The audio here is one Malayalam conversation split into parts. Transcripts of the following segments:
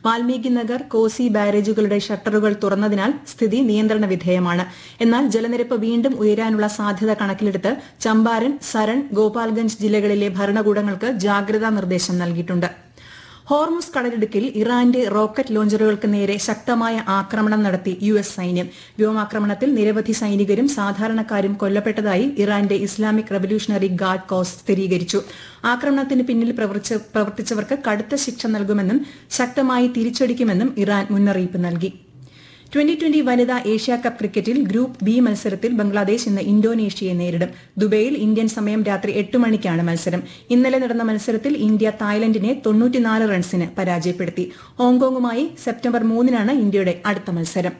വാൽമീകി നഗർ കോസി ബാരേജുകളുടെ ഷട്ടറുകൾ തുറന്നതിനാൽ സ്ഥിതി നിയന്ത്രണ വിധേയമാണ് എന്നാൽ ജലനിരപ്പ് വീണ്ടും ഉയരാനുള്ള സാധ്യത കണക്കിലെടുത്ത് ചമ്പാരൻ സരൺ ഗോപാൽഗഞ്ച് ജില്ലകളിലെ ഭരണകൂടങ്ങൾക്ക് ജാഗ്രതാ നിർദ്ദേശം നൽകിയിട്ടുണ്ട് ഹോർമുസ് കടലിടുക്കിൽ ഇറാന്റെ റോക്കറ്റ് ലോഞ്ചറുകൾക്ക് നേരെ ശക്തമായ ആക്രമണം നടത്തി യു എസ് സൈന്യം വ്യോമാക്രമണത്തിൽ നിരവധി സൈനികരും സാധാരണക്കാരും കൊല്ലപ്പെട്ടതായി ഇറാന്റെ ഇസ്ലാമിക് റവല്യൂഷണറി ഗാർഡ് കോസ് സ്ഥിരീകരിച്ചു ആക്രമണത്തിന് പിന്നിൽ പ്രവർത്തിച്ചവർക്ക് കടുത്ത ശിക്ഷ നൽകുമെന്നും ശക്തമായി തിരിച്ചടിക്കുമെന്നും ഇറാൻ മുന്നറിയിപ്പ് നൽകി ട്വന്റി ട്വന്റി വനിതാ ഏഷ്യാ കപ്പ് ക്രിക്കറ്റിൽ ഗ്രൂപ്പ് ബി മത്സരത്തിൽ ബംഗ്ലാദേശ് ഇന്ന് ഇന്തോനേഷ്യയെ നേരിടും ദുബൈയിൽ ഇന്ത്യൻ സമയം രാത്രി എട്ട് മണിക്കാണ് മത്സരം ഇന്നലെ നടന്ന മത്സരത്തിൽ ഇന്ത്യ തായ്ലൻഡിനെ തൊണ്ണൂറ്റിനാല് റൺസിന് പരാജയപ്പെടുത്തി ഹോങ്കോങ്ങുമായി സെപ്റ്റംബർ മൂന്നിനാണ് ഇന്ത്യയുടെ അടുത്ത മത്സരം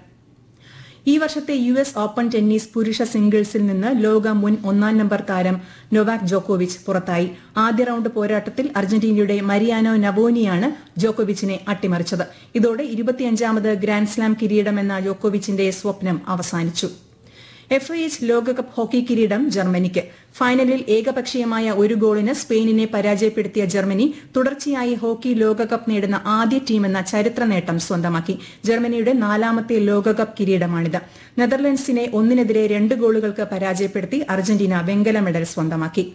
ഈ വർഷത്തെ യു എസ് ഓപ്പൺ ടെന്നീസ് പുരുഷ സിംഗിൾസിൽ നിന്ന് ലോക മുൻ ഒന്നാം നമ്പർ താരം നൊവാക് ജോക്കോവിച്ച് പുറത്തായി ആദ്യ റൌണ്ട് പോരാട്ടത്തിൽ അർജന്റീനയുടെ മരിയാനോ നവോനിയാണ് ജോക്കോവിച്ചിനെ അട്ടിമറിച്ചത് ഇതോടെ ഇരുപത്തിയഞ്ചാമത് ഗ്രാൻഡ്സ്ലാം കിരീടമെന്ന ജോക്കോവിച്ചിന്റെ സ്വപ്നം അവസാനിച്ചു എഫ് ഐ എച്ച് ലോകകപ്പ് ഹോക്കി കിരീടം ജർമ്മനിക്ക് ഫൈനലിൽ ഏകപക്ഷീയമായ ഒരു ഗോളിന് സ്പെയിനിനെ പരാജയപ്പെടുത്തിയ ജർമ്മനി തുടർച്ചയായി ഹോക്കി ലോകകപ്പ് നേടുന്ന ആദ്യ ടീമെന്ന ചരിത്ര നേട്ടം സ്വന്തമാക്കി ജർമ്മനിയുടെ നാലാമത്തെ ലോകകപ്പ് കിരീടമാണിത് നെതർലൻഡ്സിനെ ഒന്നിനെതിരെ രണ്ട് ഗോളുകൾക്ക് പരാജയപ്പെടുത്തി അർജന്റീന വെങ്കല മെഡൽ സ്വന്തമാക്കി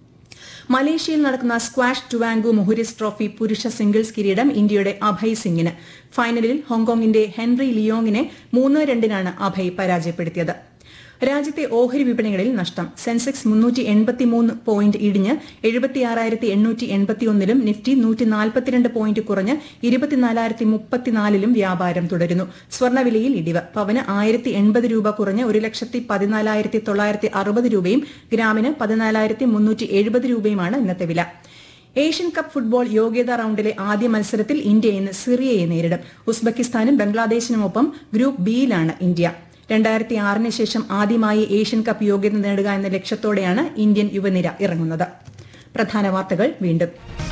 മലേഷ്യയിൽ നടക്കുന്ന സ്ക്വാഷ് ടുവാങ്കു മുഹുരിസ് ട്രോഫി പുരുഷ സിംഗിൾസ് കിരീടം ഇന്ത്യയുടെ അഭയ് സിംഗിന് ഫൈനലിൽ ഹോങ്കോങ്ങിന്റെ ഹെൻറി ലിയോങ്ങിനെ മൂന്ന് രണ്ടിനാണ് അഭയ് പരാജയപ്പെടുത്തിയത് രാജ്യത്തെ ഓഹരി വിപണികളിൽ നഷ്ടം സെൻസെക്സ് മുന്നൂറ്റി എൺപത്തിമൂന്ന് പോയിന്റ് ഇടിഞ്ഞ് എഴുപത്തിയാറായിരത്തി എണ്ണൂറ്റി എൺപത്തിയൊന്നിലും നിഫ്റ്റി നൂറ്റി നാൽപ്പത്തിരണ്ട് പോയിന്റ് കുറഞ്ഞ് ഇരുപത്തിനാലായിരത്തി മുപ്പത്തിനാലിലും വ്യാപാരം തുടരുന്നു സ്വർണ്ണവിലയിൽ ഇടിവ് പവന് ആയിരത്തി എൺപത് രൂപ കുറഞ്ഞ് ഒരു ലക്ഷത്തി പതിനാലായിരത്തി തൊള്ളായിരത്തി അറുപത് രൂപയും ഗ്രാമിന് പതിനാലായിരത്തി മുന്നൂറ്റി എഴുപത് രൂപയുമാണ് ഇന്നത്തെ വില ഏഷ്യൻ കപ്പ് ഫുട്ബോൾ യോഗ്യതാ റൌണ്ടിലെ ആദ്യ മത്സരത്തിൽ ഇന്ത്യ ഇന്ന് സിറിയയെ നേരിടും ഉസ്ബെക്കിസ്ഥാനും ബംഗ്ലാദേശിനുമൊപ്പം ഗ്രൂപ്പ് ബിയിലാണ് ഇന്ത്യ രണ്ടായിരത്തി ആറിന് ശേഷം ആദ്യമായി ഏഷ്യൻ കപ്പ് യോഗ്യത നേടുക എന്ന ലക്ഷ്യത്തോടെയാണ് ഇന്ത്യൻ യുവനിര ഇറങ്ങുന്നത് പ്രധാന വാർത്തകൾ വീണ്ടും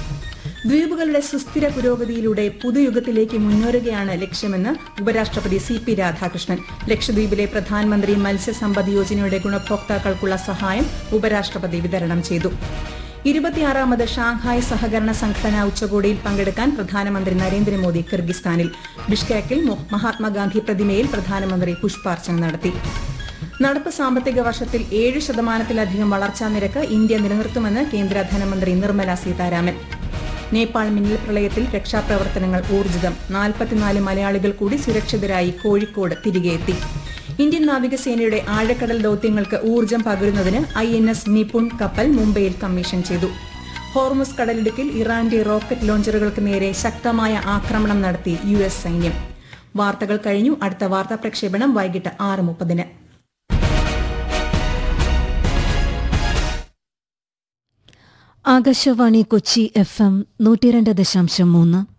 ദ്വീപുകളുടെ സുസ്ഥിര പുരോഗതിയിലൂടെ പുതുയുഗത്തിലേക്ക് മുന്നേറുകയാണ് ലക്ഷ്യമെന്ന് ഉപരാഷ്ട്രപതി സി പി രാധാകൃഷ്ണൻ ലക്ഷദ്വീപിലെ പ്രധാനമന്ത്രി മത്സ്യസമ്പദ് യോജനയുടെ ഗുണഭോക്താക്കൾക്കുള്ള സഹായം ഉപരാഷ്ട്രപതി വിതരണം ചെയ്തു ഇരുപത്തിയാറാമത് ഷാങ്ഹായ് സഹകരണ സംഘടന ഉച്ചകോടിയിൽ പങ്കെടുക്കാൻ പ്രധാനമന്ത്രി നരേന്ദ്രമോദി കിർഗിസ്ഥാനിൽ ബിഷ്കേക്കിൽ മഹാത്മാഗാന്ധി പ്രതിമയിൽ പ്രധാനമന്ത്രി പുഷ്പാർച്ചന നടത്തി നടപ്പ് സാമ്പത്തിക വർഷത്തിൽ ഏഴ് ശതമാനത്തിലധികം വളർച്ചാ നിരക്ക് ഇന്ത്യ നിലനിർത്തുമെന്ന് കേന്ദ്ര ധനമന്ത്രി നിർമ്മല സീതാരാമൻ നേപ്പാൾ മിന്നൽ പ്രളയത്തിൽ രക്ഷാപ്രവർത്തനങ്ങൾ ഊർജിതം നാൽപ്പത്തിനാല് മലയാളികൾ കൂടി സുരക്ഷിതരായി കോഴിക്കോട് തിരികെ എത്തി ഇന്ത്യൻ നാവികസേനയുടെ ആഴക്കടൽ ദൌത്യങ്ങൾക്ക് ഊർജ്ജം പകരുന്നതിന് ഐ എൻ എസ് നിപുൺ കപ്പൽ മുംബൈയിൽ കമ്മീഷൻ ചെയ്തു ഹോർമുസ് കടലിടുക്കിൽ ഇറാന്റെ റോക്കറ്റ് ലോഞ്ചറുകൾക്ക് നേരെ ശക്തമായ ആക്രമണം നടത്തി യു എസ് സൈന്യം വാർത്തകൾ കഴിഞ്ഞു അടുത്ത വാർത്താ പ്രക്ഷേപണം വൈകിട്ട് ആറ് മുപ്പതിന് ആകാശവാണി കൊച്ചി എഫ് എം നൂറ്റിരണ്ട് ദശാംശം മൂന്ന്